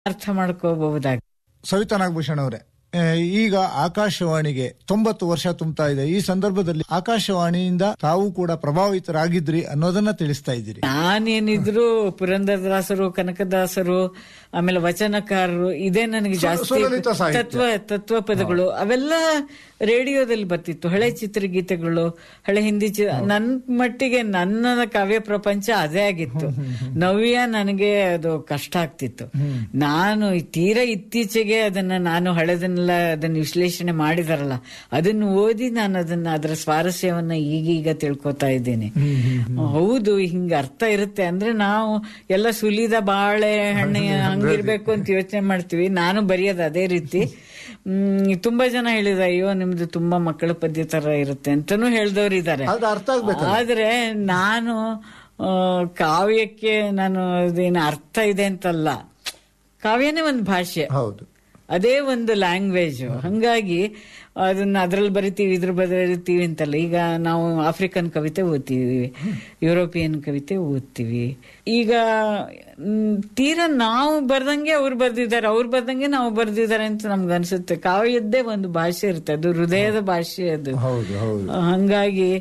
ಅರ್ಥ ಮಾಡ್ಕೋಬಹುದಾಗ ಸವಿತಾ ನಾಗಭೂಷಣ್ ಅವರೇ ಆ, ಈಗ ಆಕಾಶವಾಣಿಗೆ ತೊಂಬತ್ತು ವರ್ಷ ತುಂಬ್ತಾ ಇದೆ ಈ ಸಂದರ್ಭದಲ್ಲಿ ಆಕಾಶವಾಣಿಯಿಂದ ತಾವು ಕೂಡ ಪ್ರಭಾವಿತರಾಗಿದ್ರಿ ಅನ್ನೋದನ್ನ ತಿಳಿಸ್ತಾ ಇದ್ದೀರಿ ನಾನೇನಿದ್ರು ಪುರಂದರದಾಸರು ಕನಕದಾಸರು ಆಮೇಲೆ ವಚನಕಾರರು ಇದೇ ನನಗೆ ಸು- ಜಾಸ್ತಿ ಸುಲಲಿತ ಸಾಹಿತ್ಯ. ತತ್ವ ತತ್ವ ಪದಗಳು ಅವೆಲ್ಲ ರೇಡಿಯೋದಲ್ಲಿ ಬರ್ತಿತ್ತು ಹಳೆ ಚಿತ್ರಗೀತೆಗಳು ಹಳೆ ಹಿಂದಿ ಚಿ ನನ್ ಮಟ್ಟಿಗೆ ನನ್ನ ಕಾವ್ಯ ಪ್ರಪಂಚ ಅದೇ ಆಗಿತ್ತು ನವ್ಯ ನನಗೆ ಅದು ಕಷ್ಟ ಆಗ್ತಿತ್ತು ನಾನು ಈ ತೀರಾ ಇತ್ತೀಚೆಗೆ ಅದನ್ನ ನಾನು ಹಳೆದನ್ನೆಲ್ಲ ಅದನ್ನ ವಿಶ್ಲೇಷಣೆ ಮಾಡಿದಾರಲ್ಲ ಅದನ್ನ ಓದಿ ನಾನು ಅದನ್ನ ಅದರ ಸ್ವಾರಸ್ಯವನ್ನ ಈಗೀಗ ತಿಳ್ಕೊತಾ ಇದ್ದೀನಿ ಹೌದು ಹಿಂಗ ಅರ್ಥ ಇರುತ್ತೆ ಅಂದ್ರೆ ನಾವು ಎಲ್ಲ ಸುಲಿದ ಬಾಳೆ ಹಣ್ಣು ಹಂಗಿರ್ಬೇಕು ಅಂತ ಯೋಚನೆ ಮಾಡ್ತೀವಿ ನಾನು ಬರೆಯೋದು ಅದೇ ರೀತಿ ಹ್ಮ್ ತುಂಬಾ ಜನ ಹೇಳಿದ ಅಯ್ಯೋ ನಿಮ್ದು ತುಂಬಾ ಮಕ್ಕಳ ಪದ್ಯ ತರ ಇರುತ್ತೆ ಅಂತಾನು ಹೇಳ್ದವ್ರು ಇದಾರೆ ಅದು ಅರ್ಥ ಆಗ್ಬೇಕು ಆದ್ರೆ ನಾನು ಆ, ಕಾವ್ಯಕ್ಕೆ ನಾನು ಅದೇನು ಅರ್ಥ ಇದೆ ಅಂತಲ್ಲ ಕಾವ್ಯನೇ ಒಂದು ಭಾಷೆ ಹೌದು ಅದೇ ಒಂದು ಲ್ಯಾಂಗ್ವೇಜ್ ಹಂಗಾಗಿ ಅದನ್ನ ಅದ್ರಲ್ಲಿ ಬರಿತೀವಿ ಇದ್ರ ಬರಿತೀವಿ ಅಂತಲ್ಲ ಈಗ ನಾವು ಆಫ್ರಿಕನ್ ಕವಿತೆ ಓದ್ತೀವಿ ಯುರೋಪಿಯನ್ ಕವಿತೆ ಓದ್ತೀವಿ ಈಗ ಮ್, ತೀರಾ ನಾವು ಬರ್ದಂಗೆ ಅವ್ರು ಬರ್ದಿದ್ದಾರೆ ಅವ್ರು ಬರ್ದಂಗೆ ನಾವು ಬರ್ದಿದ್ದಾರೆ ಅಂತ ನಮ್ಗೆ ಅನ್ಸುತ್ತೆ ಕಾವ್ಯದ್ದೇ ಒಂದು ಭಾಷೆ ಇರುತ್ತೆ ಅದು ಹೃದಯದ ಭಾಷೆ ಅದು ಹೌದು ಹೌದು ಹಂಗಾಗಿ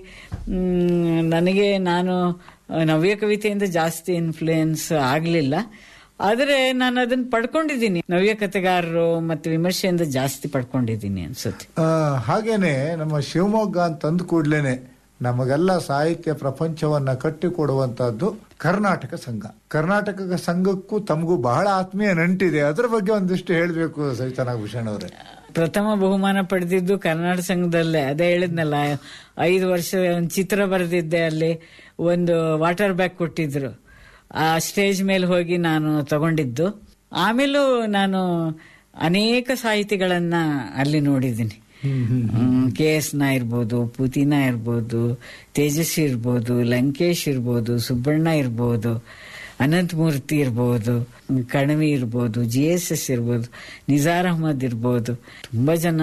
ಮ್, ನನಗೆ ನಾನು ನವ್ಯ ಕವಿತೆಯಿಂದ ಜಾಸ್ತಿ ಇನ್ಫ್ಲೂಯೆನ್ಸ್ ಆಗ್ಲಿಲ್ಲ ಆದ್ರೆ ನಾನು ಅದನ್ನ ಪಡ್ಕೊಂಡಿದ್ದೀನಿ ನವ್ಯ ಕಥೆಗಾರರು ಮತ್ತು ವಿಮರ್ಶೆಯಿಂದ ಜಾಸ್ತಿ ಪಡ್ಕೊಂಡಿದ್ದೀನಿ ಅನ್ಸುತ್ತೆ ಆ, ಹಾಗೇನೆ ನಮ್ಮ ಶಿವಮೊಗ್ಗ ಅಂತ ಅಂದ ಕೂಡ್ಲೇನೆ ನಮಗೆಲ್ಲ ಸಾಹಿತ್ಯ ಪ್ರಪಂಚವನ್ನ ಕಟ್ಟಿಕೊಡುವಂತಹದ್ದು ಕರ್ನಾಟಕ ಸಂಘ ಕರ್ನಾಟಕ ಸಂಘಕ್ಕೂ ತಮಗೂ ಬಹಳ ಆತ್ಮೀಯ ನಂಟಿದೆ ಅದರ ಬಗ್ಗೆ ಒಂದಿಷ್ಟು ಹೇಳಬೇಕು ಸವಿತಾ ನಾಗಭೂಷಣ್ ಅವರೇ ಪ್ರಥಮ ಬಹುಮಾನ ಪಡೆದಿದ್ದು ಕರ್ನಾಟಕ ಸಂಘದಲ್ಲೇ ಅದೇ ಹೇಳಿದ್ನಲ್ಲ ಐದು ವರ್ಷ ಒಂದು ಚಿತ್ರ ಬರೆದಿದ್ದೆ ಅಲ್ಲಿ ಒಂದು ವಾಟರ್ ಬ್ಯಾಗ್ ಕೊಟ್ಟಿದ್ರು ಆ ಸ್ಟೇಜ್ ಮೇಲೆ ಹೋಗಿ ನಾನು ತಗೊಂಡಿದ್ದು ಆಮೇಲೂ ನಾನು ಅನೇಕ ಸಾಹಿತಿಗಳನ್ನ ಅಲ್ಲಿ ನೋಡಿದ್ದೀನಿ ಕೆ ಎಸ್ ನ ಇರ್ಬೋದು ಪುತಿನ ಇರ್ಬೋದು ತೇಜಸ್ವಿ ಇರ್ಬೋದು ಲಂಕೇಶ್ ಇರ್ಬೋದು ಸುಬ್ಬಣ್ಣ ಇರ್ಬೋದು ಅನಂತಮೂರ್ತಿ ಇರ್ಬೋದು ಕಣವಿ ಇರ್ಬೋದು ಜಿ ಎಸ್ ಎಸ್ ಇರ್ಬೋದು ನಿಜಾರ್ ಅಹಮದ್ ಇರ್ಬೋದು ತುಂಬಾ ಜನ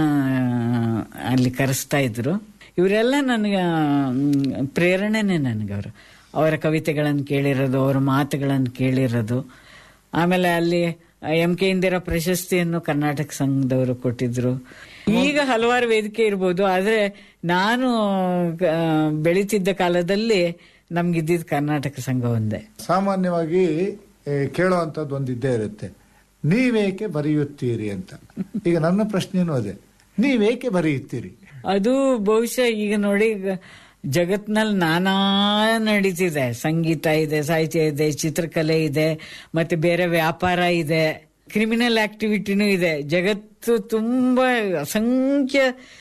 ಅಲ್ಲಿ ಕರೆಸ್ತಾ ಇದ್ರು ಇವರೆಲ್ಲ ನನಗೆ ಮ್, ಪ್ರೇರಣೆನೇ ನನಗೆ ಅವರು ಅವರ ಕವಿತೆಗಳನ್ನು ಕೇಳಿರೋದು ಅವರ ಮಾತುಗಳನ್ನು ಕೇಳಿರೋದು ಆಮೇಲೆ ಅಲ್ಲಿ ಎಂ ಕೆ ಇಂದಿರಾ ಪ್ರಶಸ್ತಿಯನ್ನು ಕರ್ನಾಟಕ ಸಂಘದವರು ಕೊಟ್ಟಿದ್ರು ಈಗ ಹಲವಾರು ವೇದಿಕೆ ಇರ್ಬೋದು ಆದ್ರೆ ನಾನು ಆ, ಬೆಳೀತಿದ್ದ ಕಾಲದಲ್ಲಿ ನಮ್ಗಿದ್ದಿದ್ ಕರ್ನಾಟಕ ಸಂಘ ಒಂದೇ ಸಾಮಾನ್ಯವಾಗಿ ಏ, ಕೇಳುವಂತದ್ದು ಒಂದು ಇದ್ದೇ ಇರುತ್ತೆ ನೀವೇಕೆ ಬರೆಯುತ್ತೀರಿ ಅಂತ ಈಗ ನನ್ನ ಪ್ರಶ್ನೆನೂ ಅದೇ ನೀವೇಕೆ ಬರೆಯುತ್ತೀರಿ ಅದು ಬಹುಶಃ ಈಗ ನೋಡಿ ಈಗ ಜಗತ್ನಲ್ಲಿ ನಾನಾ ನಡೀತಿದೆ ಸಂಗೀತ ಇದೆ ಸಾಹಿತ್ಯ ಇದೆ ಚಿತ್ರಕಲೆ ಇದೆ ಮತ್ತೆ ಬೇರೆ ವ್ಯಾಪಾರ ಇದೆ ಕ್ರಿಮಿನಲ್ ಆಕ್ಟಿವಿಟಿನೂ ಇದೆ ಜಗತ್ತು ತುಂಬಾ ಅಸಂಖ್ಯ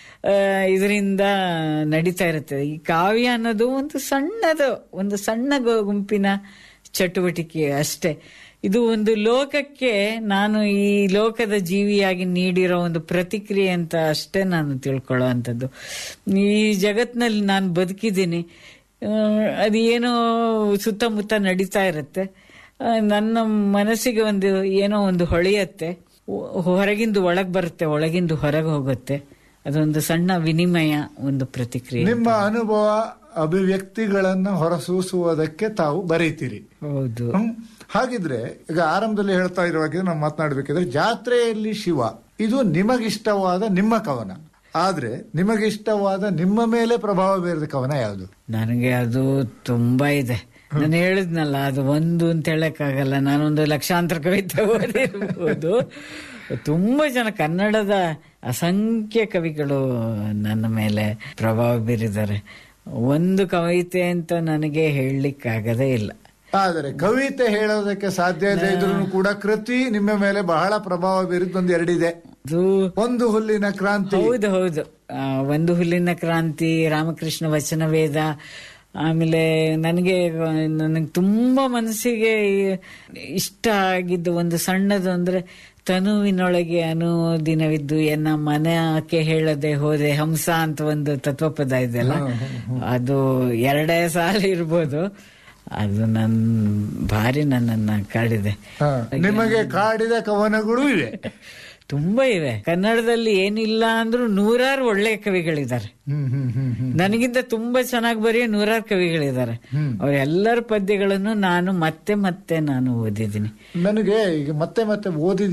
ಇದರಿಂದ ನಡೀತಾ ಇರುತ್ತೆ ಈ ಕಾವ್ಯ ಅನ್ನೋದು ಒಂದು ಸಣ್ಣದು ಒಂದು ಸಣ್ಣ ಗು- ಗುಂಪಿನ ಚಟುವಟಿಕೆ ಅಷ್ಟೇ ಇದು ಒಂದು ಲೋಕಕ್ಕೆ ನಾನು ಈ ಲೋಕದ ಜೀವಿಯಾಗಿ ನೀಡಿರೋ ಒಂದು ಪ್ರತಿಕ್ರಿಯೆ ಅಂತ ಅಷ್ಟೇ ನಾನು ತಿಳ್ಕೊಳ್ಳೋ ಅಂಥದ್ದು ಈ ಜಗತ್ನಲ್ಲಿ ನಾನು ಬದುಕಿದ್ದೀನಿ ಆ, ಅದು ಏನೋ ಸುತ್ತಮುತ್ತ ನಡೀತಾ ಇರುತ್ತೆ ಆ, ನನ್ನ ಮನಸ್ಸಿಗೆ ಒಂದು ಏನೋ ಒಂದು ಹೊಳೆಯತ್ತೆ ಹೊ- ಹೊರಗಿಂದು ಒಳಗ್ ಬರುತ್ತೆ ಒಳಗಿಂದು ಹೊರಗೆ ಹೋಗುತ್ತೆ ಅದೊಂದು ಸಣ್ಣ ವಿನಿಮಯ ಒಂದು ಪ್ರತಿಕ್ರಿಯೆ ನಿಮ್ಮ ಅನುಭವ ಅಭಿವ್ಯಕ್ತಿಗಳನ್ನ ಹೊರಸೂಸುವುದಕ್ಕೆ ತಾವು ಬರೀತೀರಿ ಹೌದು ಹ್ಮ್. ಹಾಗಿದ್ರೆ ಈಗ ಆರಂಭದಲ್ಲಿ ಹೇಳ್ತಾ ಇರುವಾಗ ನಾವು ಮಾತನಾಡಬೇಕಿದ್ರೆ ಜಾತ್ರೆಯಲ್ಲಿ ಶಿವ ಇದು ನಿಮಗಿಷ್ಟವಾದ ನಿಮ್ಮ ಕವನ ಆದ್ರೆ ನಿಮಗಿಷ್ಟವಾದ ನಿಮ್ಮ ಮೇಲೆ ಪ್ರಭಾವ ಬೀರಿದ ಕವನ ಯಾವುದು ನನಗೆ ಅದು ತುಂಬಾ ಇದೆ ನಾನು ಹೇಳಿದ್ನಲ್ಲ ಅದು ಒಂದು ಅಂತ ಹೇಳಕ್ಕಾಗಲ್ಲ ನಾನೊಂದು ಲಕ್ಷಾಂತರ ಕವಿತೆ ಓದಿರ್ಬೋದು ತುಂಬಾ ಜನ ಕನ್ನಡದ ಅಸಂಖ್ಯ ಕವಿಗಳು ನನ್ನ ಮೇಲೆ ಪ್ರಭಾವ ಬೀರಿದ್ದಾರೆ ಒಂದು ಕವಿತೆ ಅಂತ ನನಗೆ ಹೇಳಲಿಕ್ಕಾಗದೇ ಇಲ್ಲ ಆದರೆ ಕವಿತೆ ಹೇಳೋದಕ್ಕೆ ಸಾಧ್ಯ ಇದೆ ಇದ್ರೂ ಕೂಡ ಕೃತಿ ನಿಮ್ಮ ಮೇಲೆ ಬಹಳ ಪ್ರಭಾವ ಬೀರಿದ ಒಂದು ಎರಡಿದೆ ಅದು ಒಂದು ಹುಲ್ಲಿನ ಕ್ರಾಂತಿ ಹೌದು ಹೌದು ಆ, ಒಂದು ಹುಲ್ಲಿನ ಕ್ರಾಂತಿ ರಾಮಕೃಷ್ಣ ವಚನ ವೇದ ಆಮೇಲೆ ನನಗೆ ನನಗೆ ತುಂಬಾ ಮನಸ್ಸಿಗೆ ಇಷ್ಟ ಆಗಿದ್ದು ಒಂದು ಸಣ್ಣದು ಅಂದ್ರೆ ತನುವಿನೊಳಗೆ ಅನುದಿನವಿದ್ದು ಎನ್ನ ಮನಕ್ಕೆ ಹೇಳದೆ ಹೋದೆ ಹಂಸ ಅಂತ ಒಂದು ತತ್ವಪದ ಇದೆಯಲ್ಲ ಅದು ಎರಡೇ ಸಾಲ ಇರ್ಬೋದು ಅದು ನನ್ ಭಾರಿ ನನ್ನನ್ನ ಕಾಡಿದೆ ಹಾ, ನಿಮಗೆ ಕಾಡಿದ ಕವನಗಳು ಇವೆ ತುಂಬಾ ಇವೆ ಕನ್ನಡದಲ್ಲಿ ಏನಿಲ್ಲ ಅಂದ್ರೂ ನೂರಾರು ಒಳ್ಳೆ ಕವಿಗಳಿದ್ದಾರೆ ಹ್ಮ್ ಹ್ಮ್ ಹ್ಮ್ ಹ್ಮ್ ನನಗಿಂತ ತುಂಬಾ ಚೆನ್ನಾಗಿ ಬರೆಯೋ ನೂರಾರು ಕವಿಗಳಿದ್ದಾರೆ ಅವರೆಲ್ಲರ ಪದ್ಯಗಳನ್ನು ನಾನು ಮತ್ತೆ ಮತ್ತೆ ನಾನು ಓದಿದ್ದೀನಿ ನನಗೆ ಈಗ ಮತ್ತೆ ಮತ್ತೆ ಓದಿದ